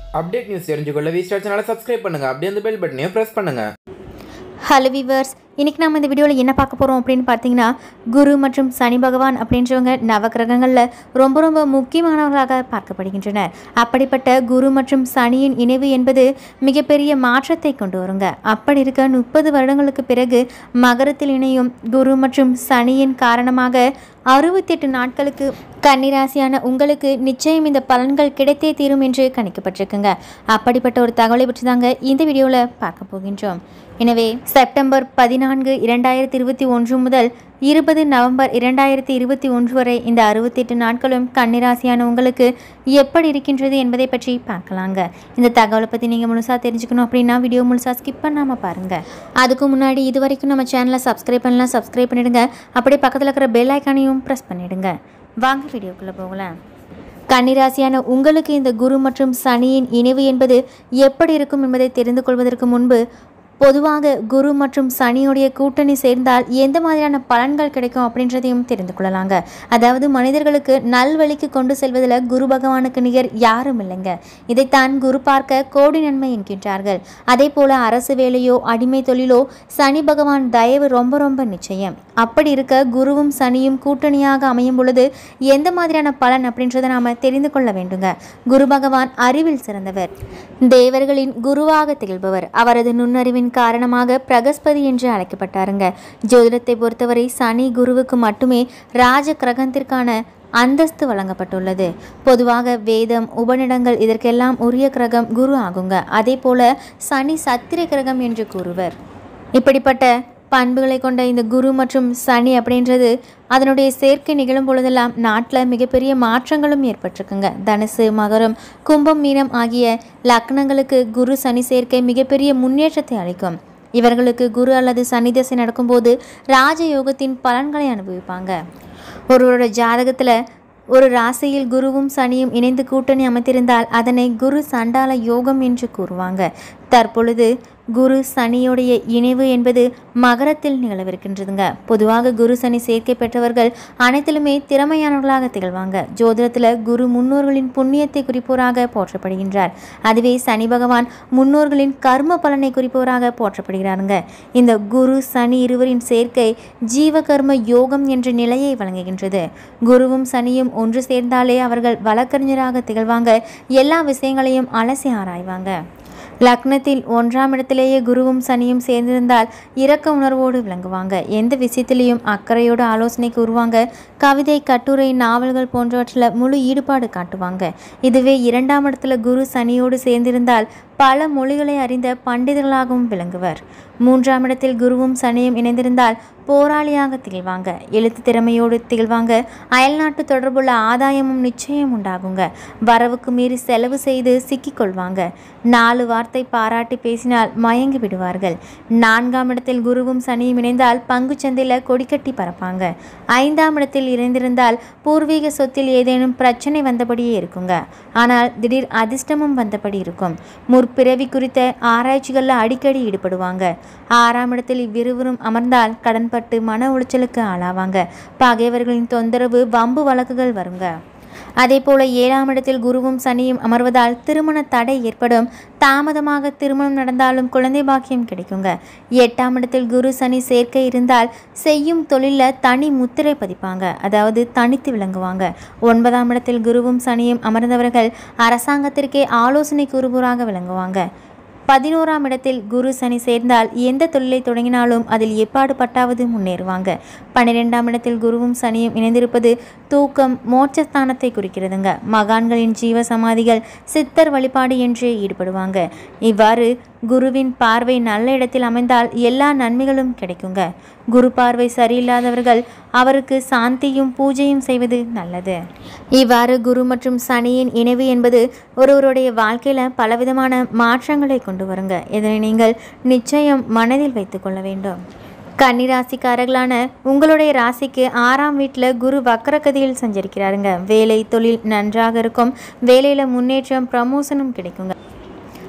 update news தெரிஞ்சுக்கொள்ள V star சேனலை subscribe பண்ணுங்கள் அப்படியே அந்த பெல் பட்டனையும் ப்ரெஸ் பண்ணுங்கள் ஹலோ விவர்ஸ் இன்றைக்கி நம்ம இந்த வீடியோவில் என்ன பார்க்க போகிறோம் அப்படின்னு பார்த்தீங்கன்னா குரு மற்றும் சனி பகவான் அப்படின்றவங்க நவகிரகங்களில் ரொம்ப ரொம்ப முக்கியமானவர்களாக பார்க்கப்படுகின்றனர் அப்படிப்பட்ட குரு மற்றும் சனியின் இணைவு என்பது மிகப்பெரிய மாற்றத்தை கொண்டு வருங்க அப்படி இருக்க முப்பது வருடங்களுக்கு பிறகு மகரத்தில் இணையும் குரு மற்றும் சனியின் காரணமாக அறுபத்தெட்டு நாட்களுக்கு கன்னிராசியான உங்களுக்கு நிச்சயம் இந்த பலன்கள் கிடைத்தே தீரும் என்று கணிக்கப்பட்டிருக்குங்க அப்படிப்பட்ட ஒரு தகவலை பற்றி தாங்க இந்த வீடியோவில் பார்க்க போகின்றோம் எனவே செப்டம்பர் பதினான்கு இரண்டாயிரத்தி இருபத்தி ஒன்று முதல் இருபது நவம்பர் இரண்டாயிரத்தி இருபத்தி ஒன்று வரை இந்த அறுபத்தெட்டு நாட்களும் கன்னிராசியான உங்களுக்கு எப்படி இருக்கின்றது என்பதை பற்றி பார்க்கலாங்க இந்த தகவலை பற்றி நீங்கள் முழுசாக தெரிஞ்சுக்கணும் அப்படின்னா வீடியோ முழுசாக ஸ்கிப் பண்ணாமல் பாருங்கள் அதுக்கு முன்னாடி இது வரைக்கும் நம்ம சேனலை சப்ஸ்கிரைப் பண்ணலாம் சப்ஸ்கிரைப் பண்ணிடுங்க அப்படியே பக்கத்தில் இருக்கிற பெல் ஐக்கானையும் ப்ரெஸ் பண்ணிடுங்க வாங்க வீடியோக்குள்ளே போகலாம் கன்னிராசியான உங்களுக்கு இந்த குரு மற்றும் சனியின் இணைவு என்பது எப்படி இருக்கும் என்பதை தெரிந்து கொள்வதற்கு முன்பு பொதுவாக குரு மற்றும் சனியுடைய கூட்டணி சேர்ந்தால் எந்த மாதிரியான பலன்கள் கிடைக்கும் அப்படின்றதையும் தெரிந்து கொள்ளலாங்க அதாவது மனிதர்களுக்கு நல்வழிக்கு கொண்டு செல்வதில் குரு பகவானுக்கு நிகர் யாரும் இல்லைங்க இதைத்தான் குரு பார்க்க கோடி நன்மை என்கின்றார்கள் அதே போல அரசு வேலையோ அடிமை தொழிலோ சனி பகவான் தயவு ரொம்ப ரொம்ப நிச்சயம் அப்படி இருக்க குருவும் சனியும் கூட்டணியாக அமையும் பொழுது எந்த மாதிரியான பலன் அப்படின்றத நாம தெரிந்து கொள்ள வேண்டுங்க குரு பகவான் அறிவில் சிறந்தவர் தேவர்களின் குருவாக திகழ்பவர் அவரது நுண்ணறிவின் காரணமாக பிரகஸ்பதி என்று அழைக்கப்பட்டாருங்க ஜோதிடத்தை பொறுத்தவரை சனி குருவுக்கு மட்டுமே ராஜ கிரகத்திற்கான அந்தஸ்து வழங்கப்பட்டுள்ளது பொதுவாக வேதம் உபநிடங்கள் இதற்கெல்லாம் உரிய கிரகம் குரு ஆகுங்க அதே போல சனி சத்திர கிரகம் என்று கூறுவர் இப்படிப்பட்ட பண்புகளை கொண்ட இந்த குரு மற்றும் சனி அப்படின்றது அதனுடைய சேர்க்கை நிகழும் பொழுதெல்லாம் நாட்டில் மிகப்பெரிய மாற்றங்களும் ஏற்பட்டிருக்குங்க தனுசு மகரம் கும்பம் மீனம் ஆகிய லக்னங்களுக்கு குரு சனி சேர்க்கை மிகப்பெரிய முன்னேற்றத்தை அளிக்கும் இவர்களுக்கு குரு அல்லது சனி தசை நடக்கும்போது ராஜயோகத்தின் பலன்களை அனுபவிப்பாங்க ஒருவரோட ஜாதகத்தில் ஒரு ராசியில் குருவும் சனியும் இணைந்து கூட்டணி அமைத்திருந்தால் அதனை குரு சண்டால யோகம் என்று கூறுவாங்க தற்பொழுது குரு சனியுடைய இணைவு என்பது மகரத்தில் நிகழவிருக்கின்றதுங்க பொதுவாக குரு சனி சேர்க்கை பெற்றவர்கள் அனைத்திலுமே திறமையானவர்களாக திகழ்வாங்க ஜோதிடத்தில் குரு முன்னோர்களின் புண்ணியத்தை குறிப்போராக போற்றப்படுகின்றார் அதுவே சனி பகவான் முன்னோர்களின் கர்ம பலனை குறிப்போராக போற்றப்படுகிறாருங்க இந்த குரு சனி இருவரின் சேர்க்கை ஜீவகர்ம யோகம் என்ற நிலையை வழங்குகின்றது குருவும் சனியும் ஒன்று சேர்ந்தாலே அவர்கள் வழக்கறிஞராக திகழ்வாங்க எல்லா விஷயங்களையும் அலசி ஆராய்வாங்க லக்னத்தில் ஒன்றாம் இடத்திலேயே குருவும் சனியும் சேர்ந்திருந்தால் இரக்க உணர்வோடு விளங்குவாங்க எந்த விஷயத்திலையும் அக்கறையோடு ஆலோசனை கூறுவாங்க கவிதை கட்டுரை நாவல்கள் போன்றவற்றில் முழு ஈடுபாடு காட்டுவாங்க இதுவே இரண்டாம் இடத்துல குரு சனியோடு சேர்ந்திருந்தால் பல மொழிகளை அறிந்த பண்டிதர்களாகவும் விளங்குவர் மூன்றாம் இடத்தில் குருவும் சனியும் இணைந்திருந்தால் போராளியாக திகழ்வாங்க எழுத்து திறமையோடு திகழ்வாங்க அயல்நாட்டு தொடர்புள்ள ஆதாயமும் நிச்சயம் உண்டாகுங்க வரவுக்கு மீறி செலவு செய்து சிக்கிக்கொள்வாங்க நாலு வார்த்தை பாராட்டி பேசினால் மயங்கி விடுவார்கள் நான்காம் இடத்தில் குருவும் சனியும் இணைந்தால் பங்குச்சந்தையில் கொடிக்கட்டி பறப்பாங்க ஐந்தாம் இடத்தில் இணைந்திருந்தால் பூர்வீக சொத்தில் ஏதேனும் பிரச்சனை வந்தபடியே இருக்குங்க ஆனால் திடீர் அதிர்ஷ்டமும் வந்தபடி இருக்கும் முற்பிறவி குறித்த ஆராய்ச்சிகளில் அடிக்கடி ஈடுபடுவாங்க ஆறாம் இடத்தில் இவ்விருவரும் அமர்ந்தால் கடன்பட்டு மன உளைச்சலுக்கு ஆளாவாங்க பகைவர்களின் தொந்தரவு வம்பு வழக்குகள் வருங்க அதே போல ஏழாம் இடத்தில் குருவும் சனியும் அமர்வதால் திருமண தடை ஏற்படும் தாமதமாக திருமணம் நடந்தாலும் குழந்தை பாக்கியம் கிடைக்குங்க எட்டாம் இடத்தில் குரு சனி சேர்க்கை இருந்தால் செய்யும் தொழிலில் தனி முத்திரை பதிப்பாங்க அதாவது தனித்து விளங்குவாங்க ஒன்பதாம் இடத்தில் குருவும் சனியும் அமர்ந்தவர்கள் அரசாங்கத்திற்கே ஆலோசனை கூறுவோராக விளங்குவாங்க பதினோராம் இடத்தில் குரு சனி சேர்ந்தால் எந்த தொழிலை தொடங்கினாலும் அதில் எப்பாடு பட்டாவது முன்னேறுவாங்க பன்னிரெண்டாம் இடத்தில் குருவும் சனியும் இணைந்திருப்பது தூக்கம் மோட்சஸ்தானத்தை குறிக்கிறதுங்க மகான்களின் ஜீவ சமாதிகள் சித்தர் வழிபாடு என்றே ஈடுபடுவாங்க இவ்வாறு குருவின் பார்வை நல்ல இடத்தில் அமைந்தால் எல்லா நன்மைகளும் கிடைக்குங்க குரு பார்வை சரியில்லாதவர்கள் அவருக்கு சாந்தியும் பூஜையும் செய்வது நல்லது இவ்வாறு குரு மற்றும் சனியின் இணைவு என்பது ஒருவருடைய வாழ்க்கையில் பலவிதமான மாற்றங்களை கொண்டு வருங்க இதனை நீங்கள் நிச்சயம் மனதில் வைத்துக்கொள்ள வேண்டும் கன்னிராசிக்காரர்களான உங்களுடைய ராசிக்கு ஆறாம் வீட்டில் குரு வக்கரகதியில் சஞ்சரிக்கிறாருங்க வேலை தொழில் நன்றாக இருக்கும் வேலையில் முன்னேற்றம் ப்ரமோஷனும் கிடைக்குங்க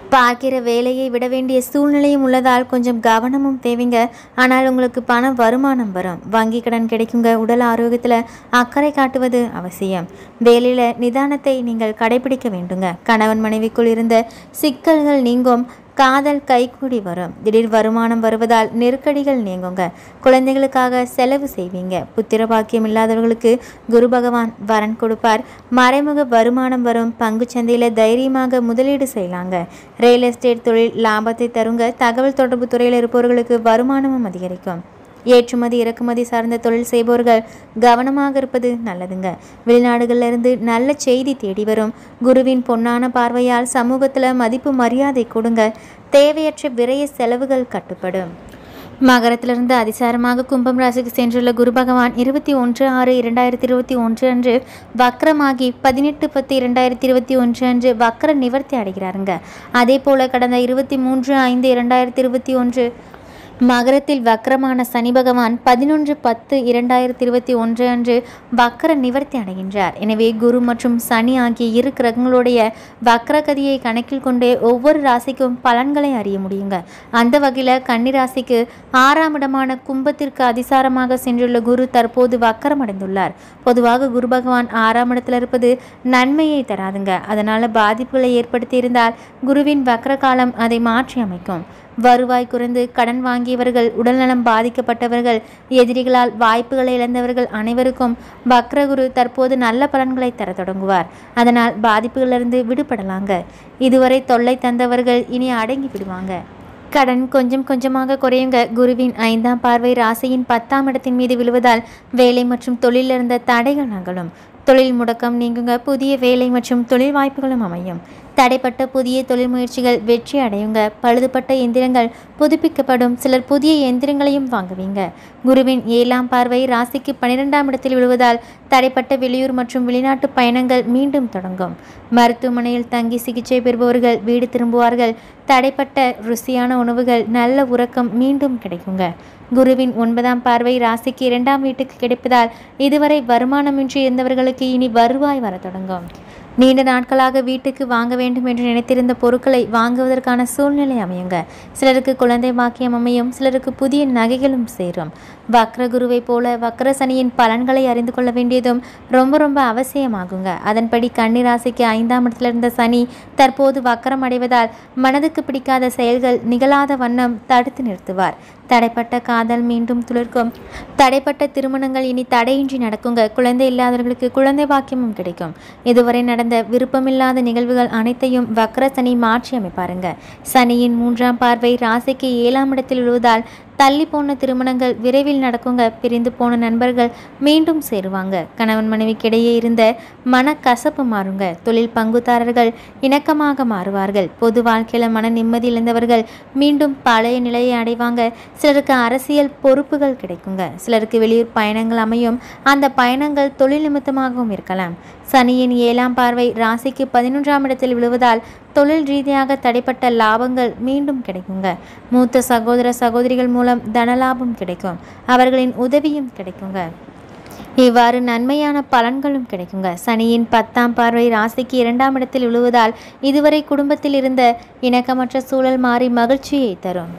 பார்க்கிற வேலையை விட வேண்டிய சூழ்நிலையும் உள்ளதால் கொஞ்சம் கவனமும் தேவைங்க ஆனால் உங்களுக்கு பண வருமானம் வரும் வங்கி கடன் கிடைக்குங்க உடல் ஆரோக்கியத்தில் அக்கறை காட்டுவது அவசியம் வேலையில் நிதானத்தை நீங்கள் கடைபிடிக்க வேண்டுங்க கணவன் மனைவிக்குள் இருந்த சிக்கல்கள் நீங்கும் காதல் கைகூடி வரும் திடீர் வருமானம் வருவதால் நெருக்கடிகள் நீங்குங்க குழந்தைகளுக்காக செலவு செய்வீங்க புத்திர பாக்கியம் இல்லாதவர்களுக்கு குரு பகவான் வரன் கொடுப்பார் மறைமுக வருமானம் வரும் பங்கு சந்தையில் தைரியமாக முதலீடு செய்யலாங்க ரியல் எஸ்டேட் தொழில் லாபத்தை தருங்க தகவல் தொடர்பு துறையில் இருப்பவர்களுக்கு வருமானமும் அதிகரிக்கும் ஏற்றுமதி இறக்குமதி சார்ந்த தொழில் செய்பவர்கள் கவனமாக இருப்பது நல்லதுங்க வெளிநாடுகள்ல இருந்து நல்ல செய்தி தேடி வரும் குருவின் பொன்னான பார்வையால் சமூகத்தில் மதிப்பு மரியாதை கொடுங்க தேவையற்ற விரைய செலவுகள் கட்டுப்படும் மகரத்திலிருந்து அதிசாரமாக கும்பம் ராசிக்கு சென்றுள்ள குரு பகவான் இருபத்தி ஒன்று ஆறு இரண்டாயிரத்தி இருபத்தி ஒன்று அன்று வக்ரமாகி பதினெட்டு பத்து இரண்டாயிரத்தி இருபத்தி ஒன்று அன்று வக்ர நிவர்த்தி அடைகிறாருங்க அதே போல கடந்த இருபத்தி மூன்று ஐந்து இரண்டாயிரத்தி இருபத்தி ஒன்று மகரத்தில் வக்ரமான சனி பகவான் பதினொன்று பத்து இரண்டாயிரத்தி இருபத்தி ஒன்று அன்று வக்ர நிவர்த்தி அடைகின்றார் எனவே குரு மற்றும் சனி ஆகிய இரு கிரகங்களுடைய வக்ரகதியை கணக்கில் கொண்டே ஒவ்வொரு ராசிக்கும் பலன்களை அறிய முடியுங்க அந்த வகையில் கன்னி ராசிக்கு ஆறாம் இடமான கும்பத்திற்கு அதிசாரமாக சென்றுள்ள குரு தற்போது வக்கரம் அடைந்துள்ளார் பொதுவாக குரு பகவான் ஆறாம் இடத்துல இருப்பது நன்மையை தராதுங்க அதனால பாதிப்புகளை ஏற்படுத்தி இருந்தால் குருவின் வக்ர காலம் அதை மாற்றி அமைக்கும் வருவாய் குறைந்து கடன் வாங்கியவர்கள் உடல்நலம் பாதிக்கப்பட்டவர்கள் எதிரிகளால் வாய்ப்புகளை இழந்தவர்கள் அனைவருக்கும் வக்ரகுரு தற்போது நல்ல பலன்களை தர தொடங்குவார் அதனால் பாதிப்புகளிலிருந்து விடுபடலாங்க இதுவரை தொல்லை தந்தவர்கள் இனி அடங்கி விடுவாங்க கடன் கொஞ்சம் கொஞ்சமாக குறையுங்க குருவின் ஐந்தாம் பார்வை ராசியின் பத்தாம் இடத்தின் மீது விழுவதால் வேலை மற்றும் தொழிலில் இருந்த தடைகள் நகலும் தொழில் முடக்கம் நீங்குங்க புதிய வேலை மற்றும் தொழில் வாய்ப்புகளும் அமையும் தடைப்பட்ட புதிய தொழில் முயற்சிகள் வெற்றி அடையுங்க பழுதுபட்ட எந்திரங்கள் புதுப்பிக்கப்படும் சிலர் புதிய எந்திரங்களையும் வாங்குவீங்க குருவின் ஏழாம் பார்வை ராசிக்கு பன்னிரெண்டாம் இடத்தில் விழுவதால் தடைப்பட்ட வெளியூர் மற்றும் வெளிநாட்டு பயணங்கள் மீண்டும் தொடங்கும் மருத்துவமனையில் தங்கி சிகிச்சை பெறுபவர்கள் வீடு திரும்புவார்கள் தடைப்பட்ட ருசியான உணவுகள் நல்ல உறக்கம் மீண்டும் கிடைக்குங்க குருவின் ஒன்பதாம் பார்வை ராசிக்கு இரண்டாம் வீட்டுக்கு கிடைப்பதால் இதுவரை வருமானமின்றி இருந்தவர்களுக்கு இனி வருவாய் வர தொடங்கும் நீண்ட நாட்களாக வீட்டுக்கு வாங்க வேண்டும் என்று நினைத்திருந்த பொருட்களை வாங்குவதற்கான சூழ்நிலை அமையுங்க சிலருக்கு குழந்தை பாக்கியம் அமையும் சிலருக்கு புதிய நகைகளும் சேரும் வக்ர குருவை போல வக்ர சனியின் பலன்களை அறிந்து கொள்ள வேண்டியதும் ரொம்ப ரொம்ப அவசியமாகுங்க அதன்படி கன்னி ராசிக்கு ஐந்தாம் இடத்துல இருந்த சனி தற்போது வக்கரம் அடைவதால் மனதுக்கு பிடிக்காத செயல்கள் நிகழாத வண்ணம் தடுத்து நிறுத்துவார் தடைப்பட்ட காதல் மீண்டும் துளிர்க்கும் தடைப்பட்ட திருமணங்கள் இனி தடையின்றி நடக்குங்க குழந்தை இல்லாதவர்களுக்கு குழந்தை பாக்கியமும் கிடைக்கும் இதுவரை நடந்த விருப்பமில்லாத நிகழ்வுகள் அனைத்தையும் வக்ர சனி மாற்றி அமைப்பாருங்க சனியின் மூன்றாம் பார்வை ராசிக்கு ஏழாம் இடத்தில் விழுவதால் தள்ளி போன திருமணங்கள் விரைவில் நடக்குங்க பிரிந்து போன நண்பர்கள் மீண்டும் சேருவாங்க கணவன் மனைவிக்கிடையே இருந்த மனக்கசப்பு மாறுங்க தொழில் பங்குதாரர்கள் இணக்கமாக மாறுவார்கள் பொது வாழ்க்கையில் மன நிம்மதி இழந்தவர்கள் மீண்டும் பழைய நிலையை அடைவாங்க சிலருக்கு அரசியல் பொறுப்புகள் கிடைக்குங்க சிலருக்கு வெளியூர் பயணங்கள் அமையும் அந்த பயணங்கள் தொழில் நிமித்தமாகவும் இருக்கலாம் சனியின் ஏழாம் பார்வை ராசிக்கு பதினொன்றாம் இடத்தில் விழுவதால் தொழில் ரீதியாக தடைப்பட்ட லாபங்கள் மீண்டும் கிடைக்குங்க மூத்த சகோதர சகோதரிகள் மூலம் தனலாபம் கிடைக்கும் அவர்களின் உதவியும் கிடைக்குங்க இவ்வாறு நன்மையான பலன்களும் கிடைக்குங்க சனியின் பத்தாம் பார்வை ராசிக்கு இரண்டாம் இடத்தில் விழுவதால் இதுவரை குடும்பத்தில் இருந்த இணக்கமற்ற சூழல் மாறி மகிழ்ச்சியை தரும்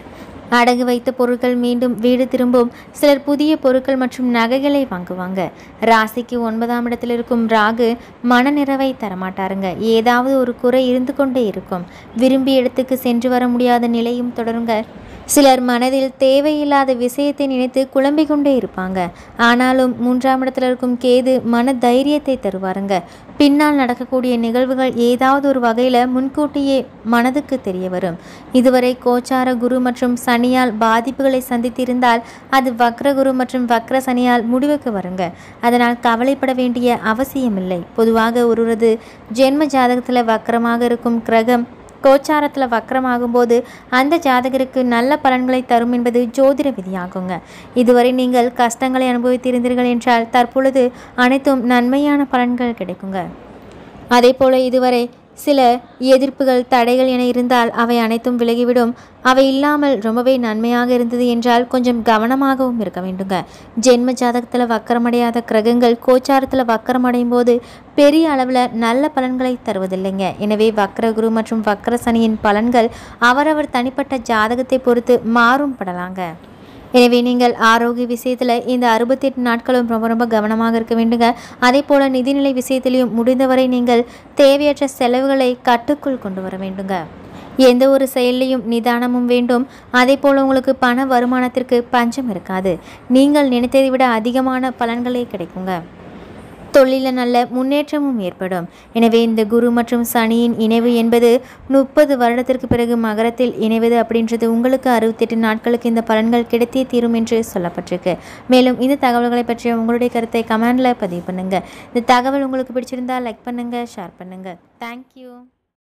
அடகு வைத்த பொருட்கள் மீண்டும் வீடு திரும்பும் சிலர் புதிய பொருட்கள் மற்றும் நகைகளை வாங்குவாங்க ராசிக்கு ஒன்பதாம் இடத்தில் இருக்கும் ராகு மனநிறைவை தரமாட்டாருங்க ஏதாவது ஒரு குறை இருந்து கொண்டே இருக்கும் விரும்பிய இடத்துக்கு சென்று வர முடியாத நிலையும் தொடருங்க சிலர் மனதில் தேவையில்லாத விஷயத்தை நினைத்து குழம்பிக் கொண்டே இருப்பாங்க ஆனாலும் மூன்றாம் இடத்துல இருக்கும் கேது மன தைரியத்தை தருவாருங்க பின்னால் நடக்கக்கூடிய நிகழ்வுகள் ஏதாவது ஒரு வகையில் முன்கூட்டியே மனதுக்கு தெரிய வரும் இதுவரை கோச்சார குரு மற்றும் சனியால் பாதிப்புகளை சந்தித்திருந்தால் அது வக்ரகுரு மற்றும் வக்ர சனியால் முடிவுக்கு வருங்க அதனால் கவலைப்பட வேண்டிய அவசியமில்லை பொதுவாக ஒருவரது ஜென்ம ஜாதகத்தில் வக்ரமாக இருக்கும் கிரகம் கோச்சாரத்தில் வக்கரமாகும்போது அந்த ஜாதகருக்கு நல்ல பலன்களை தரும் என்பது ஜோதிட விதியாகுங்க இதுவரை நீங்கள் கஷ்டங்களை அனுபவித்திருந்தீர்கள் என்றால் தற்பொழுது அனைத்தும் நன்மையான பலன்கள் கிடைக்குங்க அதே போல இதுவரை சில எதிர்ப்புகள் தடைகள் என இருந்தால் அவை அனைத்தும் விலகிவிடும் அவை இல்லாமல் ரொம்பவே நன்மையாக இருந்தது என்றால் கொஞ்சம் கவனமாகவும் இருக்க வேண்டுங்க ஜென்ம ஜாதகத்தில் வக்கரமடையாத கிரகங்கள் கோச்சாரத்தில் வக்கரமடையும் போது பெரிய அளவில் நல்ல பலன்களை தருவதில்லைங்க எனவே வக்கர குரு மற்றும் வக்கர சனியின் பலன்கள் அவரவர் தனிப்பட்ட ஜாதகத்தை பொறுத்து மாறும் படலாங்க எனவே நீங்கள் ஆரோக்கிய விஷயத்தில் இந்த அறுபத்தெட்டு நாட்களும் ரொம்ப ரொம்ப கவனமாக இருக்க வேண்டுங்க அதே போல் நிதிநிலை விஷயத்திலையும் முடிந்தவரை நீங்கள் தேவையற்ற செலவுகளை கட்டுக்குள் கொண்டு வர வேண்டுங்க எந்த ஒரு செயல்லையும் நிதானமும் வேண்டும் அதே போல் உங்களுக்கு பண வருமானத்திற்கு பஞ்சம் இருக்காது நீங்கள் நினைத்ததை விட அதிகமான பலன்களே கிடைக்குங்க தொழிலில் நல்ல முன்னேற்றமும் ஏற்படும் எனவே இந்த குரு மற்றும் சனியின் இணைவு என்பது முப்பது வருடத்திற்கு பிறகு மகரத்தில் இணைவது அப்படின்றது உங்களுக்கு அறுபத்தெட்டு நாட்களுக்கு இந்த பலன்கள் கிடைத்தே தீரும் என்று சொல்லப்பட்டிருக்கு மேலும் இந்த தகவல்களை பற்றிய உங்களுடைய கருத்தை கமெண்டில் பதிவு பண்ணுங்கள் இந்த தகவல் உங்களுக்கு பிடிச்சிருந்தா லைக் பண்ணுங்கள் ஷேர் பண்ணுங்கள் தேங்க்யூ